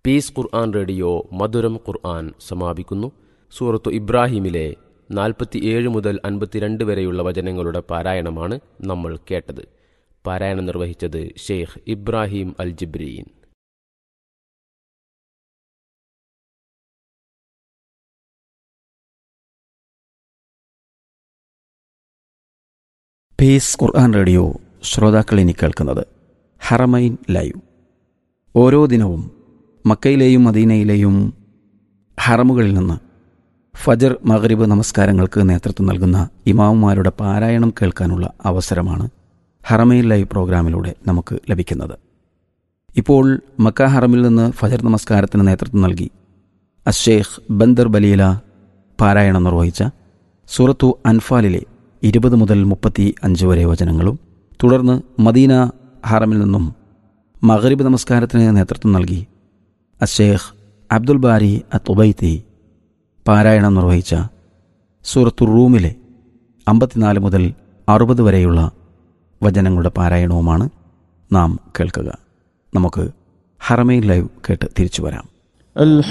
piece Quran radio മധുരം ഖുർആൻ സമാപിക്കുന്നു സൂറത്തു ഇബ്രാഹിമിലെ നാൽപ്പത്തിയേഴ് മുതൽ അൻപത്തിരണ്ട് വരെയുള്ള വചനങ്ങളുടെ പാരായണമാണ് നമ്മൾ കേട്ടത് പാരായണം നിർവഹിച്ചത് Sheikh Ibrahim al Jibreen peace Quran radio ശ്രോതാക്കൾ ഇനി കേൾക്കുന്നത് ഹറമൈൻ ലൈവ് ഓരോ ദിനവും മക്കയിലെയും മദീനയിലെയും ഹറമുകളിൽ നിന്ന് ഫജർ മഗ്രിബ് നമസ്കാരങ്ങൾക്ക് നേതൃത്വം നൽകുന്ന ഇമാമുമാരുടെ പാരായണം കേൾക്കാനുള്ള അവസരമാണ് ഹറമൈൻ ലൈവ് പ്രോഗ്രാമിലൂടെ നമുക്ക് ലഭിക്കുന്നത് ഇപ്പോൾ മക്ക ഹറമിൽ നിന്ന് ഫജർ നമസ്കാരത്തിന് നേതൃത്വം നൽകി അഷേഖ് ബന്ദർ ബലീല പാരായണം നിർവഹിച്ച സൂറത്തു അൻഫാലിലെ ഇരുപത് മുതൽ മുപ്പത്തി അഞ്ച് വരെ വചനങ്ങളും തുടർന്ന് മദീന ഹറമിൽ നിന്നും മഗ്രിബ് നമസ്കാരത്തിന് നേതൃത്വം നൽകി അഷേഖ് അബ്ദുൽ ബാരി അത്തുബൈത്തി പാരായണം നിർവഹിച്ച സൂറത്തു റൂമിലെ അമ്പത്തിനാല് മുതൽ അറുപത് വരെയുള്ള വചനങ്ങളുടെ പാരായണവുമാണ് നാം കേൾക്കുക നമുക്ക് ഹറമൈൻ ലൈവ് കേട്ട് തിരിച്ചു വരാം